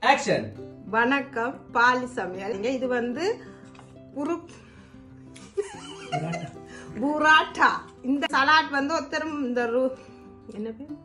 Action வணக்கம் poly சமையல் இங்க இது வந்து புரு புராட்டா இந்த சலாட் வந்து ஒருத்தரும் இந்த ரு- என்ன பேர்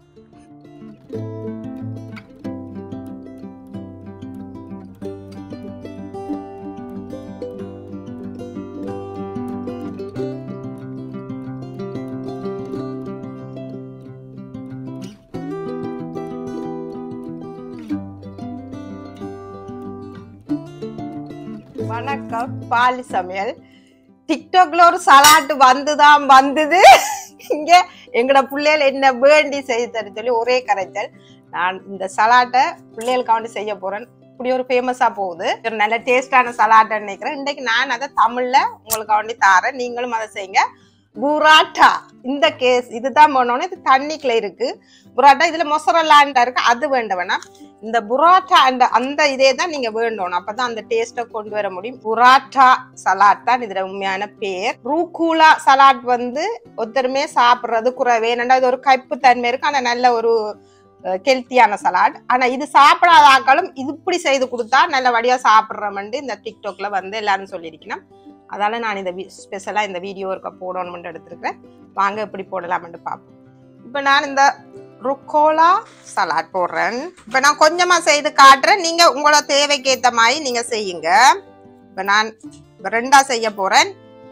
வணக்கம் பாலி சமையல் டிக்டாக்ல ஒரு சலாட்டு வந்துதான் வந்தது இங்க எங்கட பிள்ளைகள் என்ன வேண்டி செய்து தர சொல்லி ஒரே கரைச்சல் நான் இந்த சலாட்டை பிள்ளைகளுக்காண்டி செய்ய போறேன் இப்படி ஒரு ஃபேமஸா போகுது ஒரு நல்ல டேஸ்டான சலாட்டை நினைக்கிறேன் இன்னைக்கு நான் அதை தமிழ்ல உங்களுக்காண்டி தாரேன் நீங்களும் அதை செய்யுங்க புராட்டா இந்த கேஸ் இதுதான் பண்ணணும் இது தண்ணிக்குள்ள இருக்கு புராட்டா இதுல மொசரல்லாண்டா இருக்கு அது வேண்ட வேணாம் இந்த புராட்டா அந்த அந்த இதே தான் நீங்க வேண்டணும் அப்பதான் அந்த டேஸ்ட்டை கொண்டு வர முடியும் புராட்டா சலாட் தான் இதுல உண்மையான பேர் ரூகூலா சலாட் வந்து ஒருத்தருமே சாப்பிடுறது குறைவே ஏன்னா இது ஒரு கைப்பு தன்மை இருக்கு ஆனா நல்ல ஒரு ஹெல்த்தியான சலாட் ஆனா இது சாப்பிடாத ஆக்களும் இது இப்படி செய்து கொடுத்தா நல்ல வழியா சாப்பிட்றோம்னு இந்த டிக்டாக்ல வந்து எல்லாரும் சொல்லியிருக்கணும் அதால நான் இந்த ஸ்பெஷலா இந்த வீடியோ இருக்க போடணும்னு எடுத்திருக்கிறேன் வாங்க எப்படி போடலாம்னு பார்ப்போம் இப்போ நான் இந்த ருக்கோலா சலாட் போடுறேன் இப்போ நான் கொஞ்சமா செய்து காட்டுறேன் நீங்க உங்களோட தேவைக்கு ஏத்த மாதிரி நீங்க செய்யுங்க இப்போ நான் இப்ப ரெண்டா செய்ய போறேன்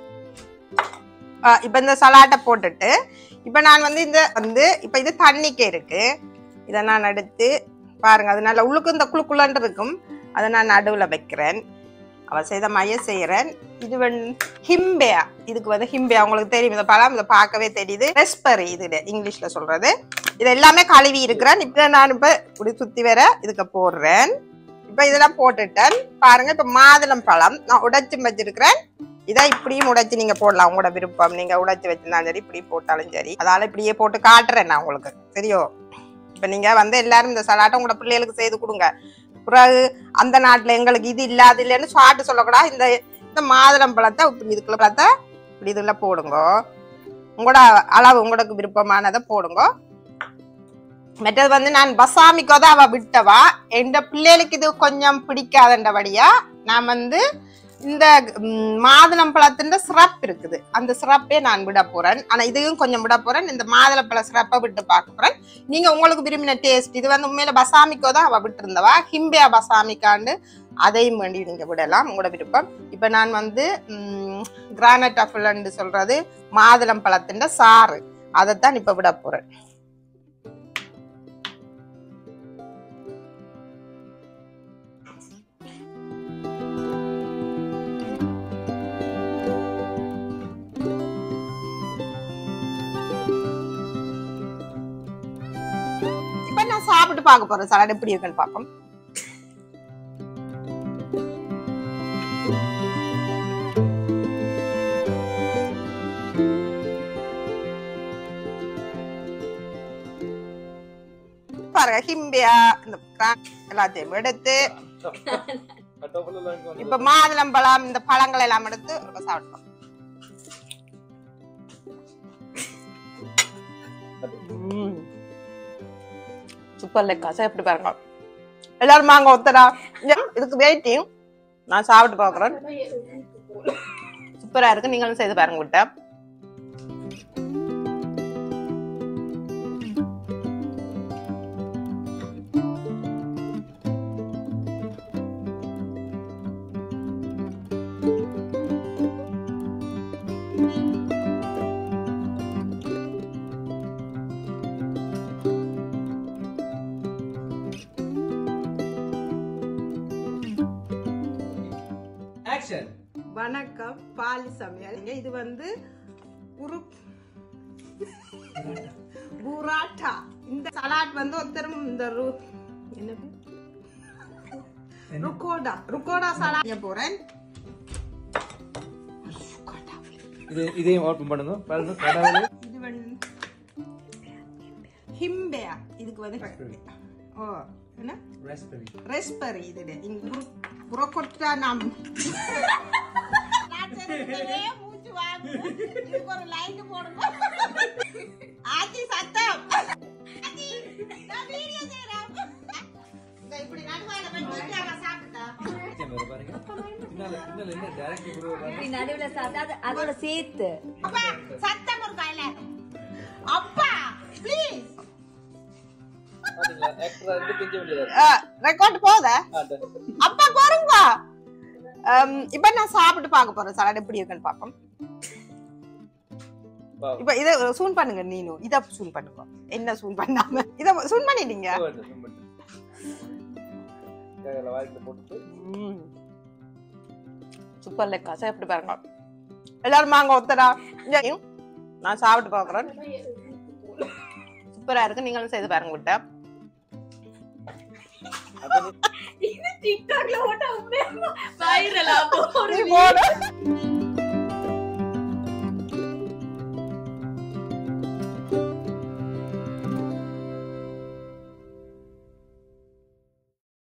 இப்போ இந்த சலாட்டை போட்டுட்டு இப்போ நான் வந்து இந்த வந்து இப்போ இது தண்ணிக்கு இருக்கு இதை நான் எடுத்து பாருங்க அது நல்லா உள்ளுக்கு இந்த குழுக்குள்ளன்னு இருக்கும் அதை நான் நடுவில் வைக்கிறேன் அவ செய்த மைய செய்யறேன் இது வந்து ஹிம்பேயா இதுக்கு வந்து ஹிம்பேயா உங்களுக்கு தெரியும் இந்த பழம் இதை பார்க்கவே தெரியுது ரெஸ்பரி இது இங்கிலீஷ்ல சொல்றது இது எல்லாமே கழுவி இருக்கிறேன் இப்போ நான் இப்போ இப்படி சுத்தி வர இதுக்கு போடுறேன் இப்போ இதெல்லாம் போட்டுட்டேன் பாருங்க இப்போ மாதுளம் பழம் நான் உடைச்சு வச்சிருக்கிறேன் இதை இப்படியும் உடைச்சு நீங்க போடலாம் உங்களோட விருப்பம் நீங்க உடைச்சு வச்சிருந்தாலும் சரி இப்படி போட்டாலும் சரி அதால இப்படியே போட்டு காட்டுறேன் நான் உங்களுக்கு சரியோ இப்போ நீங்க வந்து எல்லாரும் இந்த சலாட்டை உங்களோட பிள்ளைகளுக்கு செய்து கொடுங்க பிறகு அந்த நாட்டுல எங்களுக்கு இது இல்லாது இல்லைன்னு சாட்டு சொல்லக்கூடாது இந்த இந்த மாதுளம் பழத்தை இப்படி இதுக்குள்ள பழத்தை இப்படி இதுல போடுங்க உங்களோட அளவு உங்களுக்கு விருப்பமானதை போடுங்க மற்றது வந்து நான் பசாமிக்கோ தான் அவ விட்டவா எந்த பிள்ளைகளுக்கு இது கொஞ்சம் பிடிக்காதண்டபடியா நான் வந்து இந்த ம், மாதுளம் பழத்தின் சிறப்பு இருக்குது அந்த சிறப்பே நான் விட போறேன் ஆனா இதையும் கொஞ்சம் விட போறேன் இந்த மாதுளப்பழ சிறப்பை விட்டு பார்க்க போறேன் நீங்க உங்களுக்கு விரும்பின டேஸ்ட் இது வந்து உண்மையில பசாமிக்கோ தான் அவ விட்டு இருந்தவா ஹிம்பியா பசாமிக்காண்டு அதையும் வேண்டி நீங்க விடலாம் உங்களோட விருப்பம் இப்ப நான் வந்து கிரானட் அஃபுல்னு சொல்றது மாதுளம் பழத்தின் சாறு அதைத்தான் இப்ப விட போறேன் இப்ப நான் சாப்பிட்டு பார்க்க போறேன் சலாட் எப்படி இருக்குன்னு பார்ப்போம் பாருங்க ஹிம்பியா இந்த கிரான் எல்லாத்தையும் எடுத்து இப்ப மாதுளம்பழம் இந்த பழங்கள் எல்லாம் எடுத்து ஒரு சாப்பிட்டோம் சூப்பர் லெக்கா சார் எப்படி பாருங்க எல்லாரும் வாங்க ஒத்தரா இதுக்கு வெயிட்டிங் நான் சாப்பிட்டு பார்க்குறேன் சூப்பரா இருக்கு நீங்களும் செய்து பாருங்க விட்ட ஆக்ஷன் வணக்கம் பாலி சமையல் இங்க இது வந்து புரு புராட்டா இந்த சலாட் வந்து ஒருத்தரும் இந்த ரு- என்ன பேர்? ருக்கோடா ருக்கோடா சலாட் செய்ய போறேன் இது இதையும் ஓப்பன் பண்ணுங்க பாருங்க கடவுளே இது வந்து ஹிம்பேயா இதுக்கு வந்து ஓ என்ன ராஸ்பெரி ரெஸ்பரி இது இங்க புரோக்கோட்டா நாம் நான் தெரிஞ்சதே மூச்சு வாங்குது. இதுக்கு ஒரு லைன் போடுங்க ஆச்சி சத்தம் ஆச்சி, நான் வீடியோ செய்றேன். இந்த இப்படி நிச்சயம் வேற பாருங்க பின்னால பின்னால என்ன டைரக்ட் ப்ரோ இப்படி நடுவுல சாப்பிட்டா அது அதோட சேர்த்து சத்தம் ஒரு கையில அப்பா ப்ளீஸ் பாத்தீங்களா எக்ஸ்ட்ரா இருந்து கொஞ்சம் இல்லையா ரெக்கார்ட் போதா ஆ done. அப்பா பாருங்க இப்ப நான் சாப்பிட்டு பார்க்க போறேன் சாலட் எப்படி இருக்குன்னு பார்ப்போம் Wow. இப்ப இத சூன் பண்ணுங்க நீனும் இத சூன் பண்ணுங்க என்ன சூன் பண்ணாம இத சூன் பண்ணிட்டீங்க இது வந்து, இது மட்டும். கையில வாய்க்குள்ள போட்டுட்டு சூப்பர் லெக்கா சாப்பிட்டு பாருங்க எல்லாரும் வாங்க ஒத்தடா இங்க நான் சாப்பிட்டு பார்க்கறேன் சூப்பரா இருக்கு நீங்களும் செய்து பாருங்க விட்ட அப்ப நீ- டிக்டாக்ல ஓட்ட வைரலா நீ போடு